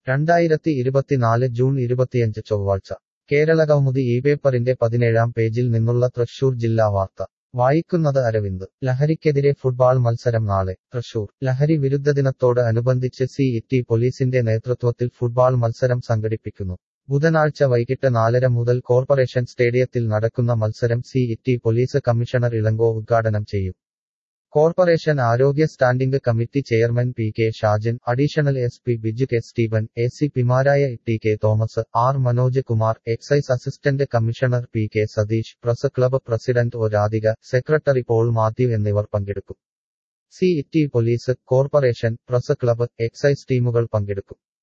രണ്ടായിരത്തി ഇരുപത്തിനാല് ജൂൺ ഇരുപത്തിയഞ്ച് ചൊവ്വാഴ്ച കേരള കൗമുദി ഈ പേപ്പറിന്റെ പതിനേഴാം പേജിൽ നിന്നുള്ള തൃശൂർ ജില്ലാ വാർത്ത വായിക്കുന്നത് അരവിന്ദ് ലഹരിക്കെതിരെ ഫുട്ബാൾ മത്സരം നാളെ തൃശൂർ ലഹരി വിരുദ്ധ ദിനത്തോട് അനുബന്ധിച്ച് സി ഇറ്റി പോലീസിന്റെ നേതൃത്വത്തിൽ ഫുട്ബാൾ മത്സരം സംഘടിപ്പിക്കുന്നു ബുധനാഴ്ച വൈകിട്ട് നാലര മുതൽ കോർപ്പറേഷൻ സ്റ്റേഡിയത്തിൽ നടക്കുന്ന മത്സരം city police commissioner Ilango ഉദ്ഘാടനം ചെയ്യും കോർപ്പറേഷൻ ആരോഗ്യ standing committee chairman P K Shajan additional S P Biju K Steven A C പിമാരായ T K Thomas R Manoj Kumar excise assistant commissioner P K Satheesh press club president O Radhika secretary Paul Mathew എന്നിവർ പങ്കെടുക്കും city police corporation press club excise ടീമുകൾ പങ്കെടുക്കും